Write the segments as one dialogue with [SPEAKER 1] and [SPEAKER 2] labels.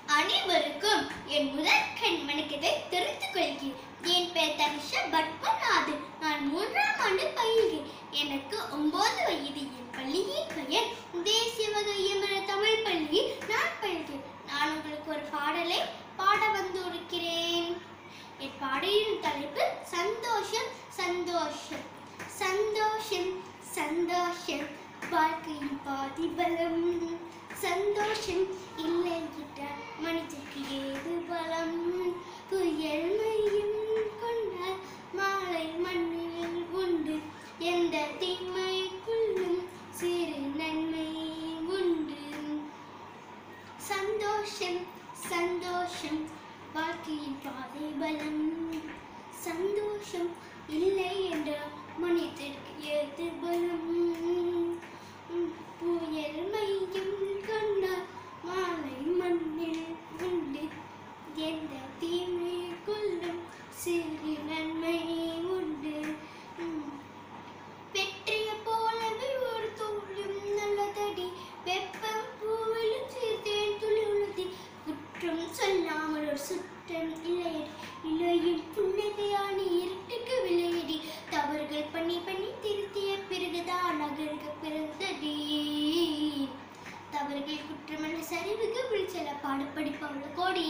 [SPEAKER 1] அனைவருக்கும் என் முதல் கண் வணக்கத்தை தெரிவித்துக் கொள்கிறேன் என் பெயர் தனிஷா பட்மநாத் நான் மூன்றாம் ஆண்டு பயில்கிறேன் எனக்கு ஒன்பது வயது என் பள்ளியின் பெயர் தேசிய வகையமர தமிழ் பள்ளியில் நான் பயில்கிறேன் நான் உங்களுக்கு ஒரு பாடலை பாட வந்திருக்கிறேன் என் பாடலின் தலைப்பு சந்தோஷம் சந்தோஷம் சந்தோஷம் சந்தோஷம் வாழ்க்கையின் பாதி பலம் சந்தோஷம் இல்லை என்றால் மனிதருக்கு ஏது பலம் புயல் மையம் கொண்டால் மாலை மண்ணில் உண்டு எந்த தீமைக்குள்ளும் சிறு நன்மை உண்டு சந்தோஷம் சந்தோஷம் வாழ்க்கையின் பாதை பலம் சந்தோஷம் இல்லை என்ற மனிதருக்கு ஏது பலம் உம், புயல் மையம் கொண்டால் மாலை மண்ணில் உண்டு எந்த தீமைக்குள்ளும் சிறு நன்மை உண்டு உம். வெற்றிய போலவே ஒரு தோல்வியும் நல்லதடி வெப்பம் பூவிலும் சேர்த்தேன் துளி உழுதி குற்றம் சொல்லாமல் ஒரு சுற்றம் இல்லையடி இலையில் புன்னகையான இருட்டுக்கு விளையடி தவறுகள் பண்ணி பண்ணி திருத்திய பிறகுதான் நகருக பிறந்தடி தவறுகள் குற்றமல்ல சரிவுக்கு விழிச்சல பாடுபடிப்பவள கோடி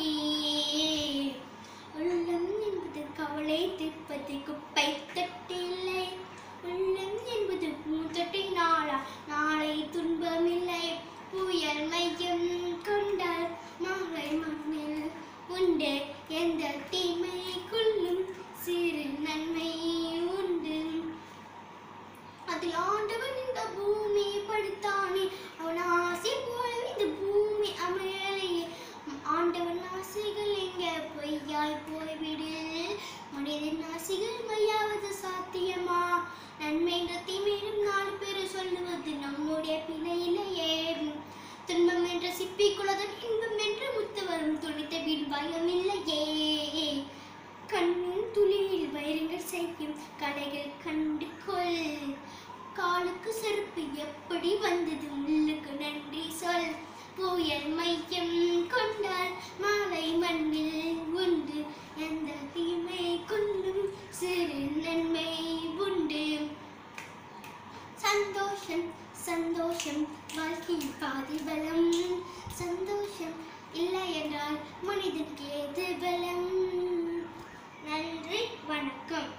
[SPEAKER 1] உள்ளம் என்பது கவலை திருப்பதி குப்பை தொட்டில்லை உள்ளம் என்பது பூந்தொட்டி நாளா நாளை துன்பமில்லை புயல் மையம் கொண்டால் மாலை மண்ணில் உண்டு எந்த தீமைக்குள்ளும் சிறு நன்மை உண்டு அதில் ஆண்டவன் இந்த பூமியை படுத்தானே அவன் ஆசை போல இந்த பூமி அமையலையே ஆண்டவன் ஆசைகள் எங்க பொய்யாய் போய்விடு மனிதன் ஆசைகள் மையாவது சாத்தியமா நன்மை என்ற தீமையிலும் நாலு பேர் சொல்லுவது நம்முடைய பிணையிலேயே துன்பம் என்ற சிப்பிக்குள்ளதன் இன்பம் என்ற முத்து வரும் துணித்த வீண் பயம் இல்லையே கண்ணின் துளியில் வைரங்கள் செய்யும் கலைகள் கண்டு கொள் காலுக்கு செருப்பு எப்படி வந்தது முள்ளுக்கு நன்றி சொல் புயல் மையம் கொண்டால் மாலை மண்ணில் உண்டு எந்த தீமை கொள்ளும் சிறு நன்மை உண்டு சந்தோஷம் சந்தோஷம் வாழ்க்கையில் பாதி பலம் சந்தோஷம் இல்லை என்றால் மனிதனுக்கு ஏது பலம் நன்றி வணக்கம்